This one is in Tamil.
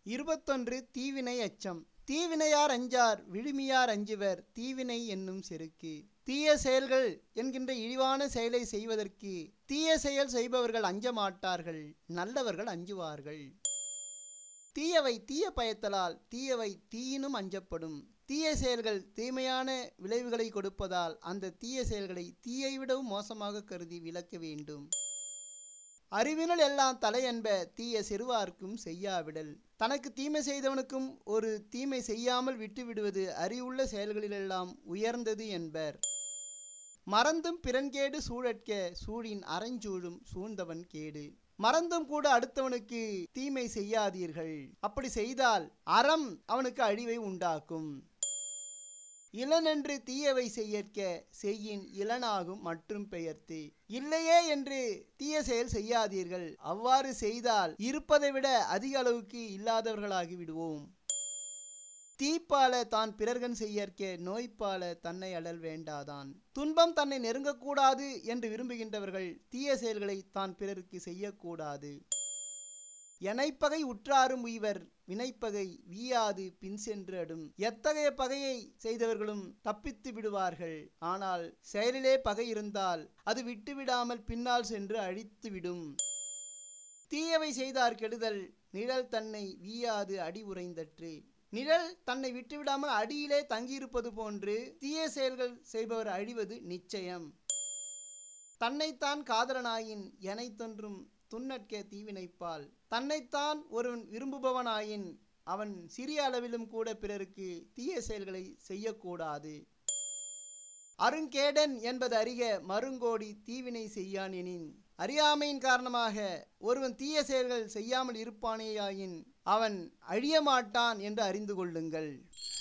இருபத்தொன்று தீவினை அச்சம் தீவினையார் அஞ்சார் விழுமியார் அஞ்சுவர் தீவினை என்னும் செருக்கு தீய செயல்கள் என்கின்ற இழிவான செயலை செய்வதற்கு தீய செயல் செய்பவர்கள் அஞ்ச மாட்டார்கள் நல்லவர்கள் அஞ்சுவார்கள் தீயவை தீய பயத்தலால் தீயவை தீயினும் அஞ்சப்படும் தீய செயல்கள் தீமையான விளைவுகளை கொடுப்பதால் அந்த தீய செயல்களை தீயை விடவும் மோசமாக கருதி விளக்க வேண்டும் அறிவினல் எல்லாம் தலை என்ப தீய சிறுவார்க்கும் செய்யாவிடல் தனக்கு தீமை செய்தவனுக்கும் ஒரு தீமை செய்யாமல் விட்டுவிடுவது அறிவுள்ள செயல்களிலெல்லாம் உயர்ந்தது என்பர் மறந்தும் பிறன்கேடு சூழற்க சூழின் அறஞ்சூழும் சூழ்ந்தவன் கேடு மறந்தும் கூட அடுத்தவனுக்கு தீமை செய்யாதீர்கள் அப்படி செய்தால் அறம் அவனுக்கு அழிவை உண்டாக்கும் இளனென்று தீயவை செய்யற்க செய்யின் இளனாகும் மற்றும் பெயர்த்து இல்லையே என்று தீய செயல் செய்யாதீர்கள் அவ்வாறு செய்தால் இருப்பதை விட அதிக அளவுக்கு இல்லாதவர்களாகி விடுவோம் தீப்பால தான் பிறர்கன் செய்யற்க நோய்ப்பால தன்னை அழல் வேண்டாதான் துன்பம் தன்னை நெருங்கக்கூடாது என்று விரும்புகின்றவர்கள் தீய செயல்களை தான் பிறருக்கு செய்யக்கூடாது எனைப்பகை உற்றாரும் உய்வர் வினைப்பகை வீயாது பின் சென்று அடும் எத்தகைய பகையை செய்தவர்களும் தப்பித்து விடுவார்கள் ஆனால் செயலிலே பகை இருந்தால் அது விட்டுவிடாமல் பின்னால் சென்று அழித்துவிடும் தீயவை செய்தார் கெடுதல் நிழல் தன்னை வீயாது அடி உறைந்தற்று நிழல் தன்னை விட்டுவிடாமல் அடியிலே தங்கியிருப்பது போன்று தீய செயல்கள் செய்பவர் அழிவது நிச்சயம் தன்னைத்தான் காதலனாயின் எனைத்தொன்றும் துன்னற்க தீவினைப்பால் தன்னைத்தான் ஒருவன் விரும்புபவனாயின் அவன் சிறிய அளவிலும் கூட பிறருக்கு தீய செயல்களை செய்யக்கூடாது அருங்கேடன் என்பது அறிக மருங்கோடி தீவினை செய்யான் எனின் அறியாமையின் காரணமாக ஒருவன் தீய செயல்கள் செய்யாமல் இருப்பானேயாயின் அவன் அழிய மாட்டான் என்று அறிந்து கொள்ளுங்கள்